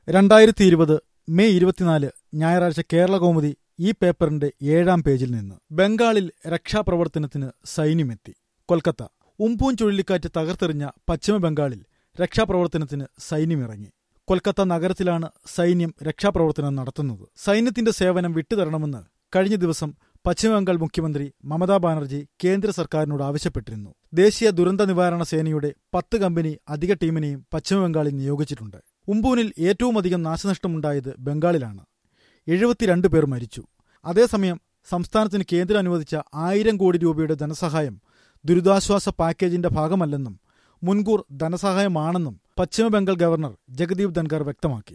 രണ്ടായിരത്തി ഇരുപത് മെയ് ഇരുപത്തിനാല് ഞായറാഴ്ച കേരള കൗമുദി ഈ പേപ്പറിന്റെ ഏഴാം പേജിൽ നിന്ന് ബംഗാളിൽ രക്ഷാപ്രവർത്തനത്തിന് സൈന്യമെത്തി കൊൽക്കത്ത ഉംപൂൻ ചുഴലിക്കാറ്റ് തകർത്തെറിഞ്ഞ പശ്ചിമ ബംഗാളിൽ രക്ഷാപ്രവർത്തനത്തിന് സൈന്യമിറങ്ങി കൊൽക്കത്ത നഗരത്തിലാണ് സൈന്യം രക്ഷാപ്രവർത്തനം നടത്തുന്നത് സൈന്യത്തിന്റെ സേവനം വിട്ടുതരണമെന്ന് കഴിഞ്ഞ ദിവസം പശ്ചിമബംഗാൾ മുഖ്യമന്ത്രി മമതാ ബാനർജി കേന്ദ്ര സർക്കാരിനോട് ആവശ്യപ്പെട്ടിരുന്നു ദേശീയ ദുരന്ത നിവാരണ സേനയുടെ പത്ത് കമ്പനി അധിക ടീമിനെയും പശ്ചിമബംഗാളിൽ നിയോഗിച്ചിട്ടുണ്ട് ഉംപൂനിൽ ഏറ്റവുമധികം നാശനഷ്ടമുണ്ടായത് ബംഗാളിലാണ് എഴുപത്തിരണ്ട് പേർ മരിച്ചു അതേസമയം സംസ്ഥാനത്തിന് കേന്ദ്രം അനുവദിച്ച ആയിരം കോടി രൂപയുടെ ധനസഹായം ദുരിതാശ്വാസ പാക്കേജിന്റെ ഭാഗമല്ലെന്നും മുൻകൂർ ധനസഹായമാണെന്നും പശ്ചിമബംഗാൾ ഗവർണർ ജഗദീപ് ധൻഖർ വ്യക്തമാക്കി